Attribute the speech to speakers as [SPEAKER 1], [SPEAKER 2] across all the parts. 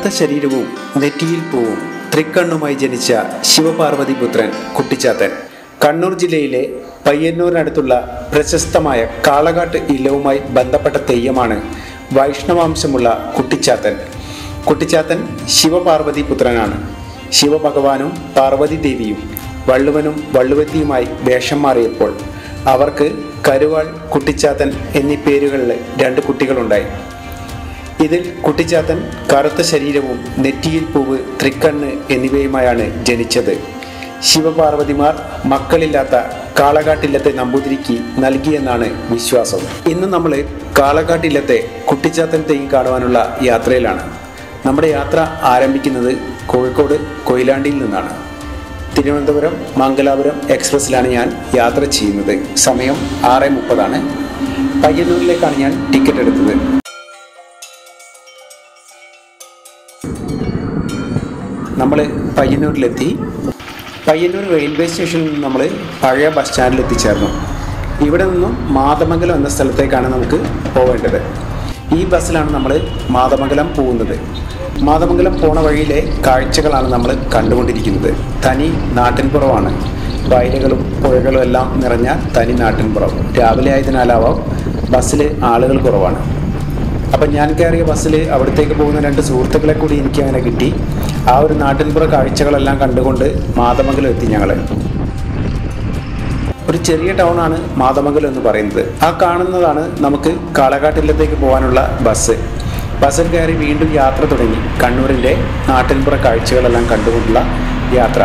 [SPEAKER 1] കറുത്ത ശരീരവും നെറ്റിയിൽ പൂവും തൃക്കണ്ണുമായി ജനിച്ച ശിവപാർവതി പുത്രൻ കുട്ടിച്ചാത്തൻ കണ്ണൂർ ജില്ലയിലെ പയ്യന്നൂരിനടുത്തുള്ള പ്രശസ്തമായ കാളകാട്ട് ഇല്ലവുമായി ബന്ധപ്പെട്ട തെയ്യമാണ് വൈഷ്ണവാംശമുള്ള കുട്ടിച്ചാത്തൻ കുട്ടിച്ചാത്തൻ ശിവപാർവതി പുത്രനാണ് ശിവഭഗവാനും പാർവതി ദേവിയും വള്ളുവനും വള്ളുവത്തിയുമായി വേഷം മാറിയപ്പോൾ അവർക്ക് കരുവാൾ കുട്ടിച്ചാത്തൻ എന്നീ പേരുകളിൽ രണ്ട് കുട്ടികളുണ്ടായി ഇതിൽ കുട്ടിച്ചാത്തൻ കറുത്ത ശരീരവും നെറ്റിയിൽ പൂവ് തൃക്കണ്ണ് എന്നിവയുമായാണ് ജനിച്ചത് ശിവപാർവതിമാർ മക്കളില്ലാത്ത കാളകാട്ടില്ലത്തെ നമ്പൂതിരിക്ക് നൽകിയെന്നാണ് വിശ്വാസം ഇന്ന് നമ്മൾ കാളകാട്ടില്ലത്തെ കുട്ടിച്ചാത്തൻ തെയ്യം കാണുവാനുള്ള യാത്രയിലാണ് നമ്മുടെ യാത്ര ആരംഭിക്കുന്നത് കോഴിക്കോട് കൊയിലാണ്ടിയിൽ നിന്നാണ് തിരുവനന്തപുരം മംഗലാപുരം എക്സ്പ്രസ്സിലാണ് ഞാൻ യാത്ര ചെയ്യുന്നത് സമയം ആറ് മുപ്പതാണ് പയ്യന്നൂരിലേക്കാണ് ഞാൻ ടിക്കറ്റ് എടുത്തത് നമ്മൾ പയ്യന്നൂരിലെത്തി പയ്യന്നൂർ റെയിൽവേ സ്റ്റേഷനിൽ നിന്ന് നമ്മൾ പഴയ ബസ് സ്റ്റാൻഡിൽ എത്തിച്ചേർന്നു ഇവിടെ നിന്നും മാതമംഗലം എന്ന സ്ഥലത്തേക്കാണ് നമുക്ക് പോവേണ്ടത് ഈ ബസ്സിലാണ് നമ്മൾ മാതമംഗലം പോകുന്നത് മാതമംഗലം പോണ വഴിയിലെ കാഴ്ചകളാണ് നമ്മൾ കണ്ടുകൊണ്ടിരിക്കുന്നത് തനി നാട്ടിൻപുറമാണ് വയലുകളും പുഴകളും എല്ലാം നിറഞ്ഞ തനി നാട്ടിൻപുറം രാവിലെ ആയതിനാലാവാം ബസ്സിൽ ആളുകൾ കുറവാണ് അപ്പം ഞാൻ കയറിയ ബസ്സിൽ അവിടത്തേക്ക് പോകുന്ന രണ്ട് സുഹൃത്തുക്കളെ കൂടി എനിക്ക് അങ്ങനെ കിട്ടി ആ ഒരു നാട്ടിൻപുറ കാഴ്ചകളെല്ലാം കണ്ടുകൊണ്ട് മാതമംഗലം എത്തി ഞങ്ങൾ ഒരു ചെറിയ ടൗണാണ് മാതമംഗലം എന്ന് പറയുന്നത് ആ കാണുന്നതാണ് നമുക്ക് കാളകാട്ടില്ലത്തേക്ക് പോകാനുള്ള ബസ് ബസ്സിൽ കയറി വീണ്ടും യാത്ര തുടങ്ങി കണ്ണൂരിൻ്റെ നാട്ടിൻപുറ കാഴ്ചകളെല്ലാം കണ്ടുകൊണ്ടുള്ള യാത്ര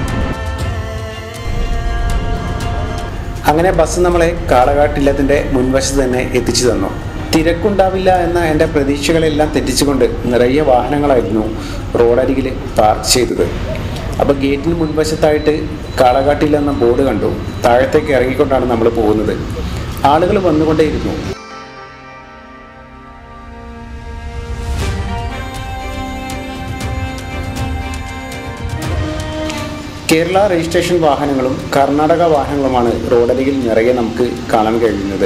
[SPEAKER 1] അങ്ങനെ ബസ് നമ്മളെ കാളകാട്ടില്ലത്തിൻ്റെ മുൻവശത്ത് തന്നെ എത്തിച്ചു തന്നു തിരക്കുണ്ടാവില്ല എന്ന എൻ്റെ പ്രതീക്ഷകളെല്ലാം തെറ്റിച്ചുകൊണ്ട് നിറയെ വാഹനങ്ങളായിരുന്നു റോഡരികിൽ പാർക്ക് ചെയ്തത് അപ്പോൾ ഗേറ്റിന് മുൻവശത്തായിട്ട് കാളകാട്ടില്ല എന്ന ബോർഡ് കണ്ടു താഴത്തേക്ക് ഇറങ്ങിക്കൊണ്ടാണ് നമ്മൾ പോകുന്നത് ആളുകൾ വന്നുകൊണ്ടേയിരുന്നു കേരള രജിസ്ട്രേഷൻ വാഹനങ്ങളും കർണാടക വാഹനങ്ങളുമാണ് റോഡരികിൽ നിറയെ നമുക്ക് കാണാൻ കഴിയുന്നത്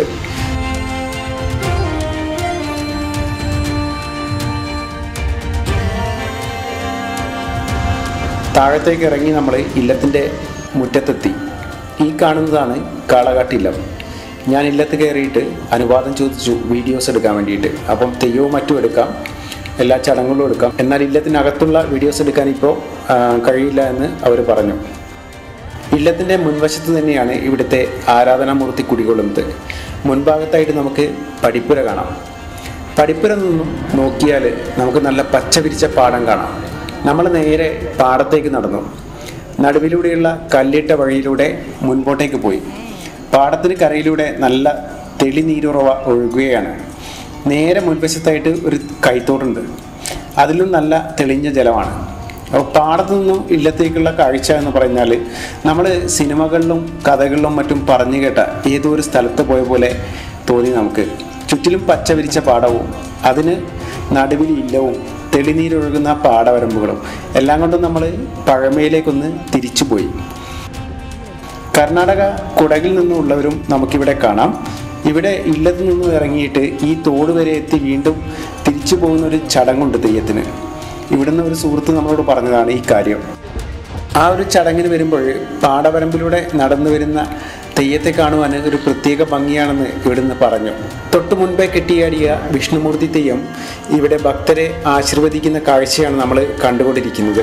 [SPEAKER 1] താഴത്തേക്ക് ഇറങ്ങി നമ്മൾ ഇല്ലത്തിൻ്റെ മുറ്റത്തെത്തി ഈ കാണുന്നതാണ് കാളകാട്ടില്ലം ഞാൻ ഇല്ലത്ത് കയറിയിട്ട് അനുവാദം ചോദിച്ചു വീഡിയോസ് എടുക്കാൻ വേണ്ടിയിട്ട് അപ്പം തെയ്യവും മറ്റും എടുക്കാം എല്ലാ ചടങ്ങുകളും എടുക്കാം എന്നാൽ ഇല്ലത്തിനകത്തുള്ള വീഡിയോസ് എടുക്കാൻ ഇപ്പോൾ കഴിയില്ല എന്ന് അവർ പറഞ്ഞു ഇല്ലത്തിൻ്റെ മുൻവശത്ത് തന്നെയാണ് ഇവിടുത്തെ ആരാധനാമൂർത്തി കുടികൊള്ളുന്നത് മുൻഭാഗത്തായിട്ട് നമുക്ക് പടിപ്പുര കാണാം പടിപ്പുര നിന്നും നോക്കിയാൽ നമുക്ക് നല്ല പച്ച വിരിച്ച പാടം കാണാം നമ്മൾ നേരെ പാടത്തേക്ക് നടന്നു നടുവിലൂടെയുള്ള കല്ലിട്ട വഴിയിലൂടെ മുൻപോട്ടേക്ക് പോയി പാടത്തിന് കരയിലൂടെ നല്ല തെളിനീരുറവ ഒഴുകുകയാണ് നേരെ മുൻവശത്തായിട്ട് ഒരു കൈത്തോടുണ്ട് അതിലും നല്ല തെളിഞ്ഞ ജലമാണ് അപ്പോൾ പാടത്തു നിന്നും ഇല്ലത്തേക്കുള്ള കാഴ്ച എന്ന് പറഞ്ഞാൽ നമ്മൾ സിനിമകളിലും കഥകളിലും മറ്റും പറഞ്ഞു കേട്ട ഏതോ ഒരു സ്ഥലത്ത് പോയ പോലെ തോന്നി നമുക്ക് ചുറ്റിലും പച്ച വിരിച്ച പാടവും അതിന് നടുവിൽ ഇല്ലവും തെളിനീരൊഴുകുന്ന പാടവരമ്പുകളും എല്ലാം കൊണ്ടും നമ്മൾ പഴമയിലേക്കൊന്ന് തിരിച്ചുപോയി കർണാടക കുടകിൽ നിന്നുള്ളവരും നമുക്കിവിടെ കാണാം ഇവിടെ ഇല്ലത്ത് നിന്നും ഇറങ്ങിയിട്ട് ഈ തോട് വരെ എത്തി വീണ്ടും തിരിച്ചു പോകുന്ന ഒരു ചടങ്ങുണ്ട് തെയ്യത്തിന് ഇവിടുന്ന് ഒരു സുഹൃത്ത് നമ്മളോട് പറഞ്ഞതാണ് ഈ കാര്യം ആ ഒരു ചടങ്ങിന് വരുമ്പോൾ പാടവരമ്പിലൂടെ നടന്നു വരുന്ന തെയ്യത്തെ കാണുവാൻ ഒരു പ്രത്യേക ഭംഗിയാണെന്ന് ഇവിടുന്ന് പറഞ്ഞു തൊട്ടു മുൻപേ കെട്ടിയാടിയ വിഷ്ണുമൂർത്തി തെയ്യം ഇവിടെ ഭക്തരെ ആശീർവദിക്കുന്ന കാഴ്ചയാണ് നമ്മൾ കണ്ടുകൊണ്ടിരിക്കുന്നത്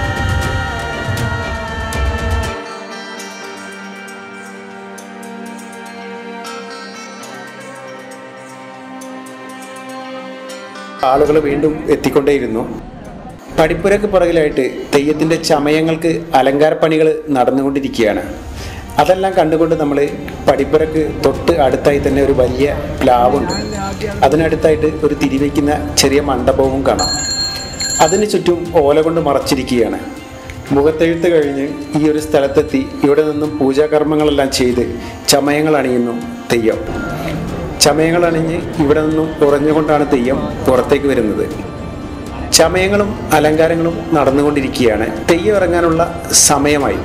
[SPEAKER 1] ആളുകൾ വീണ്ടും എത്തിക്കൊണ്ടേയിരുന്നു പടിപ്പുരക്ക് പുറകിലായിട്ട് തെയ്യത്തിൻ്റെ ചമയങ്ങൾക്ക് അലങ്കാരപ്പണികൾ നടന്നുകൊണ്ടിരിക്കുകയാണ് അതെല്ലാം കണ്ടുകൊണ്ട് നമ്മൾ പടിപ്പുരക്ക് തൊട്ട് അടുത്തായി തന്നെ ഒരു വലിയ പ്ലാവുണ്ട് അതിനടുത്തായിട്ട് ഒരു തിരിവയ്ക്കുന്ന ചെറിയ മണ്ഡപവും കാണാം അതിന് ചുറ്റും ഓല കൊണ്ട് മറച്ചിരിക്കുകയാണ് മുഖത്തെഴുത്ത് കഴിഞ്ഞ് ഈ ഒരു സ്ഥലത്തെത്തി ഇവിടെ നിന്നും പൂജാകർമ്മങ്ങളെല്ലാം ചെയ്ത് ചമയങ്ങൾ അണിയുന്നു തെയ്യം ചമയങ്ങൾ അണിഞ്ഞ് ഇവിടെ നിന്നും ഉറഞ്ഞുകൊണ്ടാണ് തെയ്യം പുറത്തേക്ക് വരുന്നത് ചമയങ്ങളും അലങ്കാരങ്ങളും നടന്നുകൊണ്ടിരിക്കുകയാണ് തെയ്യം ഇറങ്ങാനുള്ള സമയമായി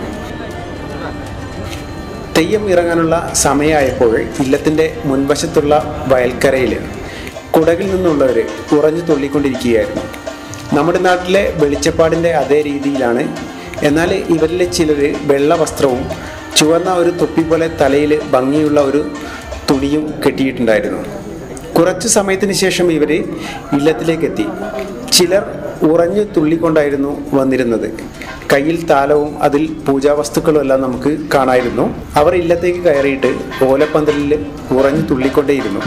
[SPEAKER 1] തെയ്യം ഇറങ്ങാനുള്ള സമയമായപ്പോൾ ഇല്ലത്തിൻ്റെ മുൻവശത്തുള്ള വയൽക്കരയിൽ കുടകിൽ നിന്നുള്ളവർ ഉറഞ്ഞു തുള്ളിക്കൊണ്ടിരിക്കുകയായിരുന്നു നമ്മുടെ നാട്ടിലെ വെളിച്ചപ്പാടിൻ്റെ അതേ രീതിയിലാണ് എന്നാൽ ഇവരിലെ ചിലർ വെള്ള വസ്ത്രവും ചുവന്ന ഒരു തൊപ്പി പോലെ തലയിൽ ഭംഗിയുള്ള ഒരു തുണിയും കെട്ടിയിട്ടുണ്ടായിരുന്നു കുറച്ച് സമയത്തിന് ശേഷം ഇവർ ഇല്ലത്തിലേക്ക് എത്തി ചിലർ ഉറഞ്ഞു തുള്ളിക്കൊണ്ടായിരുന്നു വന്നിരുന്നത് കയ്യിൽ താലവും അതിൽ പൂജാവസ്തുക്കളും എല്ലാം നമുക്ക് കാണായിരുന്നു അവർ ഇല്ലത്തേക്ക് കയറിയിട്ട് ഓലപ്പന്തലിൽ ഉറഞ്ഞു തുള്ളിക്കൊണ്ടേയിരുന്നു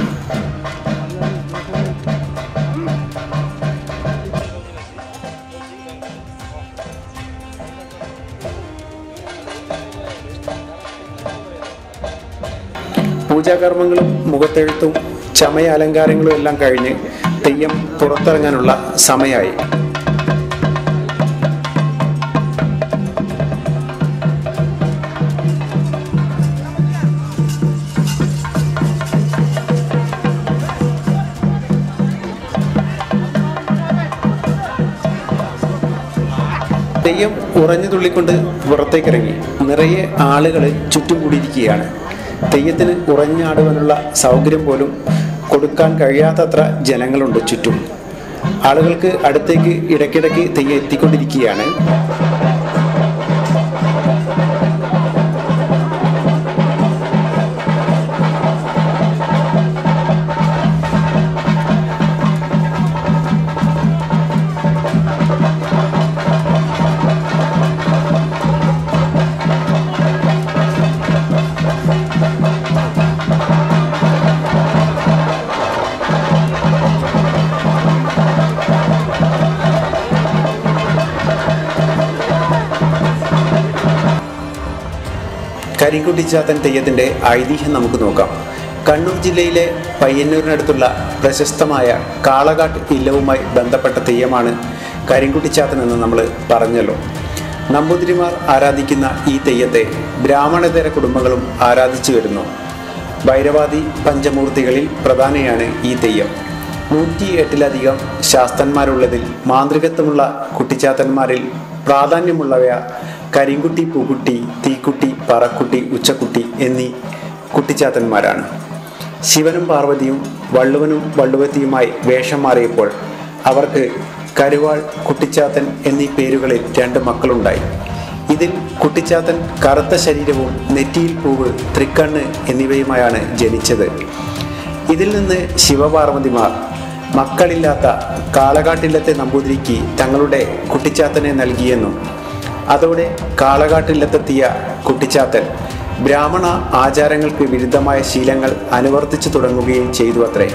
[SPEAKER 1] പൂജാകർമ്മങ്ങളും മുഖത്തെഴുത്തും ചമയ അലങ്കാരങ്ങളും എല്ലാം കഴിഞ്ഞ് തെയ്യം പുറത്തിറങ്ങാനുള്ള സമയമായി തെയ്യം ഉറഞ്ഞു തുള്ളിക്കൊണ്ട് പുറത്തേക്കിറങ്ങി നിറയെ ആളുകൾ ചുറ്റും കൂടിയിരിക്കുകയാണ് തെയ്യത്തിന് ഉറഞ്ഞാടുവാനുള്ള സൗകര്യം പോലും കൊടുക്കാൻ കഴിയാത്തത്ര ജനങ്ങളുണ്ട് ചുറ്റും ആളുകൾക്ക് അടുത്തേക്ക് ഇടയ്ക്കിടയ്ക്ക് തെയ്യം എത്തിക്കൊണ്ടിരിക്കുകയാണ് കരിങ്കുട്ടിച്ചാത്തൻ തെയ്യത്തിൻ്റെ ഐതിഹ്യം നമുക്ക് നോക്കാം കണ്ണൂർ ജില്ലയിലെ പയ്യന്നൂരിനടുത്തുള്ള പ്രശസ്തമായ കാളകാട്ട് ഇല്ലവുമായി ബന്ധപ്പെട്ട തെയ്യമാണ് കരിങ്കുട്ടിച്ചാത്തൻ എന്ന് നമ്മൾ പറഞ്ഞല്ലോ നമ്പൂതിരിമാർ ആരാധിക്കുന്ന ഈ തെയ്യത്തെ ബ്രാഹ്മണേതര കുടുംബങ്ങളും ആരാധിച്ചു വരുന്നു ഭൈരവാദി പഞ്ചമൂർത്തികളിൽ പ്രധാനിയാണ് ഈ തെയ്യം നൂറ്റി എട്ടിലധികം ശാസ്ത്രന്മാരുള്ളതിൽ മാന്ത്രികത്വമുള്ള കുട്ടിച്ചാത്തന്മാരിൽ പ്രാധാന്യമുള്ളവയ കരിങ്കുട്ടി പൂക്കുട്ടി തീക്കുട്ടി പറക്കുട്ടി ഉച്ചക്കുട്ടി എന്നീ കുട്ടിച്ചാത്തന്മാരാണ് ശിവനും പാർവതിയും വള്ളുവനും വള്ളുവത്തിയുമായി വേഷം മാറിയപ്പോൾ അവർക്ക് കരുവാൾ കുട്ടിച്ചാത്തൻ എന്നീ പേരുകളിൽ രണ്ട് മക്കളുണ്ടായി ഇതിൽ കുട്ടിച്ചാത്തൻ കറുത്ത ശരീരവും നെറ്റിയിൽ പൂവ് തൃക്കണ്ണ് എന്നിവയുമായാണ് ജനിച്ചത് ഇതിൽ നിന്ന് ശിവപാർവതിമാർ മക്കളില്ലാത്ത കാളകാട്ടില്ലത്തെ നമ്പൂതിരിക്ക് തങ്ങളുടെ കുട്ടിച്ചാത്തനെ നൽകിയെന്നും അതോടെ കാളകാട്ടില്ലത്തെത്തിയ കുട്ടിച്ചാത്തൻ ബ്രാഹ്മണ ആചാരങ്ങൾക്ക് വിരുദ്ധമായ ശീലങ്ങൾ അനുവർത്തിച്ചു തുടങ്ങുകയും ചെയ്തു അത്രേ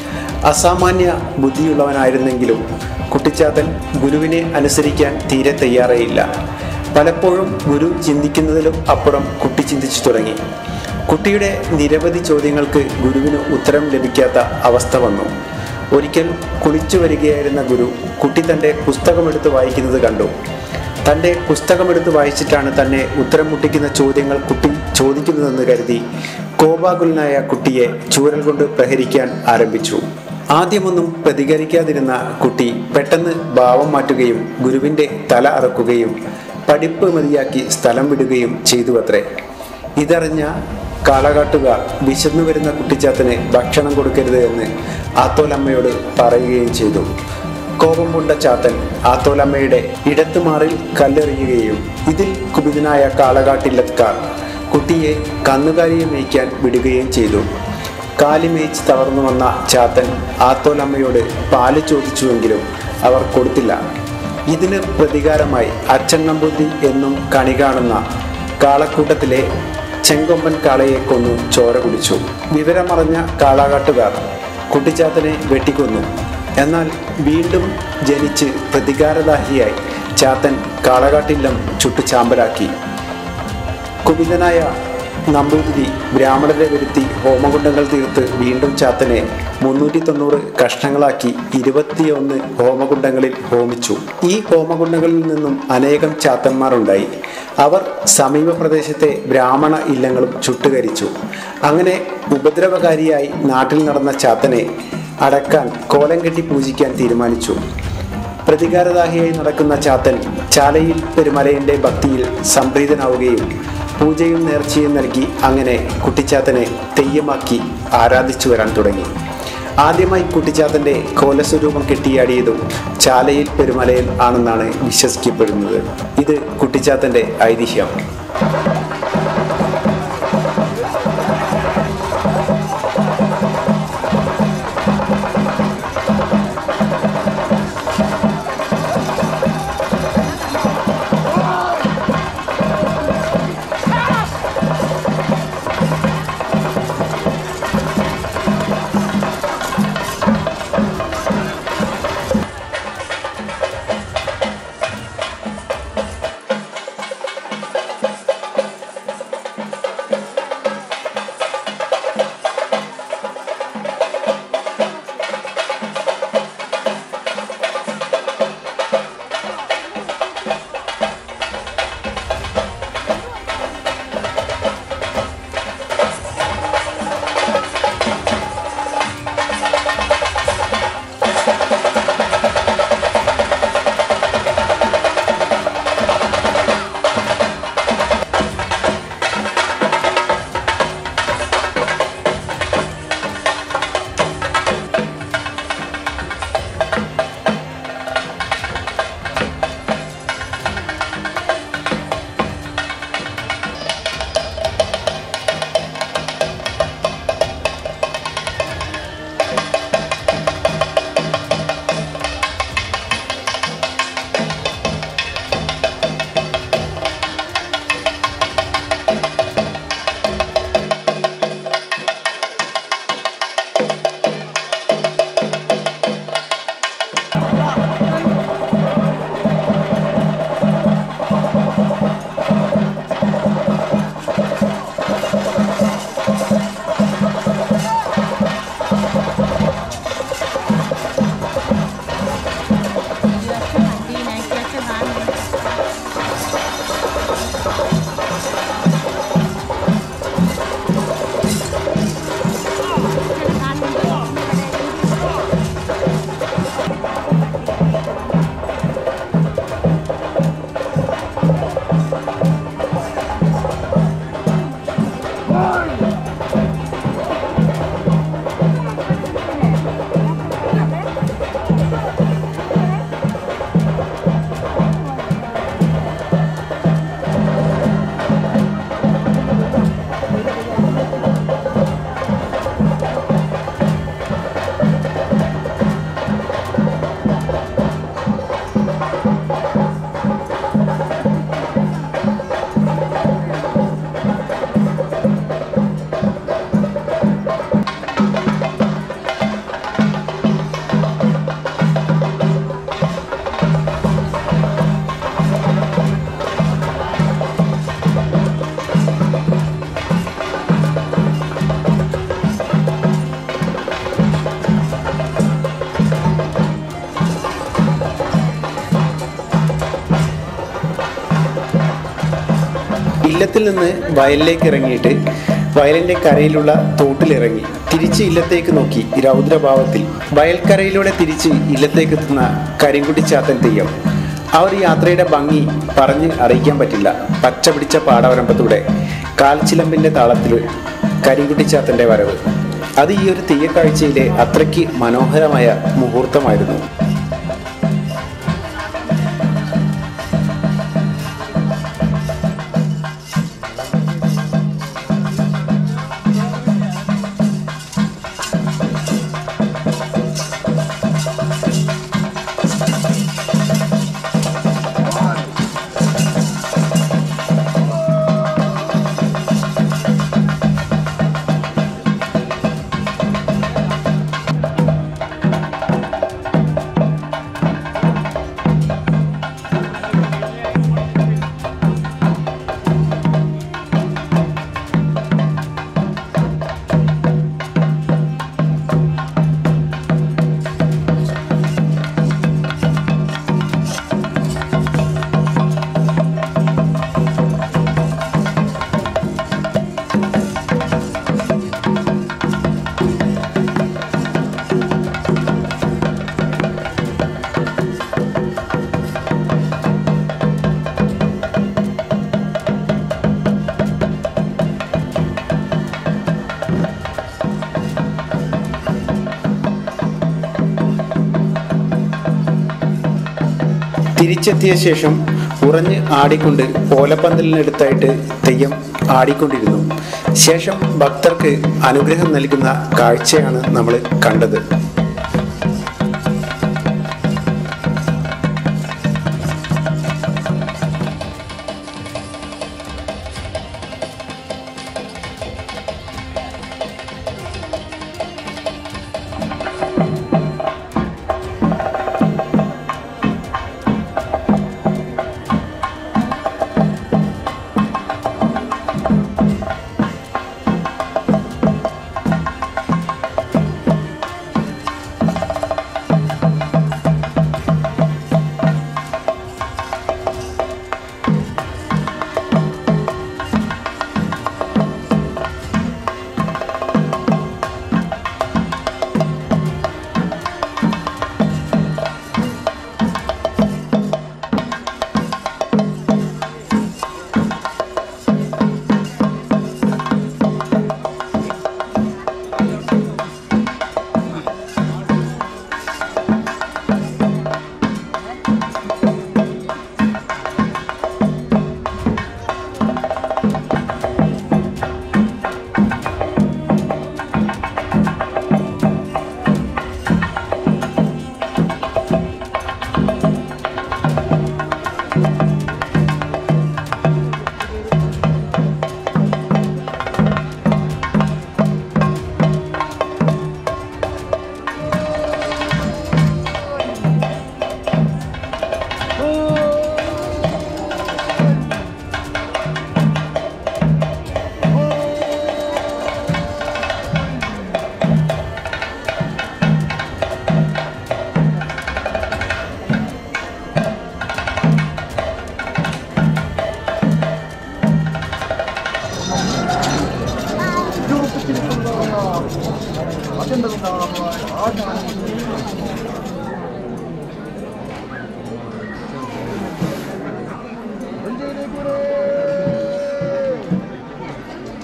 [SPEAKER 1] അസാമാന്യ ബുദ്ധിയുള്ളവനായിരുന്നെങ്കിലും കുട്ടിച്ചാത്തൻ ഗുരുവിനെ അനുസരിക്കാൻ തീരെ തയ്യാറേയില്ല പലപ്പോഴും ഗുരു ചിന്തിക്കുന്നതിലും അപ്പുറം കുട്ടി ചിന്തിച്ചു തുടങ്ങി കുട്ടിയുടെ നിരവധി ചോദ്യങ്ങൾക്ക് ഗുരുവിന് ഉത്തരം ലഭിക്കാത്ത അവസ്ഥ വന്നു ഒരിക്കൽ കുളിച്ചു വരികയായിരുന്ന ഗുരു കുട്ടി തൻ്റെ പുസ്തകമെടുത്ത് വായിക്കുന്നത് കണ്ടു തൻ്റെ പുസ്തകമെടുത്ത് വായിച്ചിട്ടാണ് തന്നെ ഉത്തരം മുട്ടിക്കുന്ന ചോദ്യങ്ങൾ കുട്ടി ചോദിക്കുന്നതെന്ന് കരുതി കോപാകുലനായ കുട്ടിയെ ചൂരൽ കൊണ്ട് പ്രഹരിക്കാൻ ആരംഭിച്ചു ആദ്യമൊന്നും പ്രതികരിക്കാതിരുന്ന കുട്ടി പെട്ടെന്ന് ഭാവം മാറ്റുകയും ഗുരുവിൻ്റെ തല അറക്കുകയും പഠിപ്പ് മതിയാക്കി സ്ഥലം വിടുകയും ചെയ്തു അത്രേ ഇതറിഞ്ഞ കാളകാട്ടുകാർ വിശന്നു വരുന്ന കുട്ടിച്ചാത്തന് ഭക്ഷണം കൊടുക്കരുത് എന്ന് ആത്തോലമ്മയോട് പറയുകയും ചെയ്തു കോപം കൊണ്ട ചാത്തൻ ആത്തോലമ്മയുടെ ഇടത്തുമാറിൽ കല്ലെറിയുകയും ഇതിൽ കുപിതനായ കാളകാട്ടില്ലക്കാർ കുട്ടിയെ കന്നുകാലിയെ മേയ്ക്കാൻ വിടുകയും ചെയ്തു കാലി മേയ്ച്ച് തളർന്നു വന്ന ചാത്തൻ ആത്തോലമ്മയോട് പാല് ചോദിച്ചുവെങ്കിലും അവർ കൊടുത്തില്ല ഇതിന് പ്രതികാരമായി അച്ഛൻ നമ്പൂതിരി എന്നും കണി കാണുന്ന കാളക്കൂട്ടത്തിലെ ചെങ്കൊമ്പൻ കാളയെ കൊന്നു ചോര കുടിച്ചു വിവരമറിഞ്ഞ കാളാകാട്ടുകാർ കുട്ടിച്ചാത്തനെ വെട്ടിക്കൊന്നു എന്നാൽ വീണ്ടും ജനിച്ച് പ്രതികാരദാഹിയായി ചാത്തൻ കാളകാട്ടില്ലം ചുട്ടു ചാമ്പലാക്കി കുപിതനായ നമ്പൂതിരി ബ്രാഹ്മണരെ വരുത്തി ഹോമകുണ്ടങ്ങൾ തീർത്ത് വീണ്ടും ചാത്തനെ മുന്നൂറ്റി തൊണ്ണൂറ് കഷ്ണങ്ങളാക്കി ഇരുപത്തിയൊന്ന് ഹോമകുണ്ടങ്ങളിൽ ഹോമിച്ചു ഈ ഹോമകുണ്ടങ്ങളിൽ നിന്നും അനേകം ചാത്തന്മാരുണ്ടായി അവർ സമീപ പ്രദേശത്തെ ബ്രാഹ്മണ ഇല്ലങ്ങളും ചുട്ടുകരിച്ചു അങ്ങനെ ഉപദ്രവകാരിയായി നാട്ടിൽ നടന്ന ചാത്തനെ അടക്കാൻ കോലം കെട്ടി പൂജിക്കാൻ തീരുമാനിച്ചു പ്രതികാരദാഹിയായി നടക്കുന്ന ചാത്തൻ ചാലയിൽ പെരുമലയന്റെ ഭക്തിയിൽ സംപ്രീതനാവുകയും പൂജയും നേർച്ചയും നൽകി അങ്ങനെ കുട്ടിച്ചാത്തനെ തെയ്യമാക്കി ആരാധിച്ചു വരാൻ തുടങ്ങി ആദ്യമായി കുട്ടിച്ചാത്തന്റെ കോലസ്വരൂപം കെട്ടിയാടിയതും ചാലയിൽ പെരുമലയിൽ ആണെന്നാണ് വിശ്വസിക്കപ്പെടുന്നത് ഇത് കുട്ടിച്ചാത്തന്റെ ഐതിഹ്യം ഇല്ലത്തിൽ നിന്ന് വയലിലേക്ക് ഇറങ്ങിയിട്ട് വയലിന്റെ കരയിലുള്ള തോട്ടിലിറങ്ങി തിരിച്ച് ഇല്ലത്തേക്ക് നോക്കി രൗദ്രഭാവത്തിൽ വയൽക്കരയിലൂടെ തിരിച്ച് ഇല്ലത്തേക്ക് എത്തുന്ന കരിങ്കുട്ടിച്ചാത്തൻ തെയ്യം ആ ഒരു യാത്രയുടെ ഭംഗി പറഞ്ഞ് അറിയിക്കാൻ പറ്റില്ല പച്ച പിടിച്ച പാടവരമ്പത്തൂടെ കാൽച്ചിലമ്പിന്റെ താളത്തിൽ കരിങ്കുട്ടിച്ചാത്തന്റെ വരവ് അത് ഈ ഒരു തെയ്യക്കാഴ്ചയിലെ അത്രയ്ക്ക് മനോഹരമായ മുഹൂർത്തമായിരുന്നു തിരിച്ചെത്തിയ ശേഷം ഉറഞ്ഞ് ആടിക്കൊണ്ട് ഓലപ്പന്തലിനടുത്തായിട്ട് തെയ്യം ആടിക്കൊണ്ടിരുന്നു ശേഷം ഭക്തർക്ക് അനുഗ്രഹം നൽകുന്ന കാഴ്ചയാണ് നമ്മൾ കണ്ടത്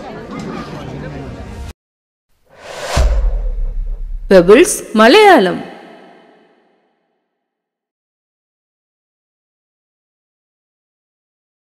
[SPEAKER 2] പെബിൾസ് മലയാളം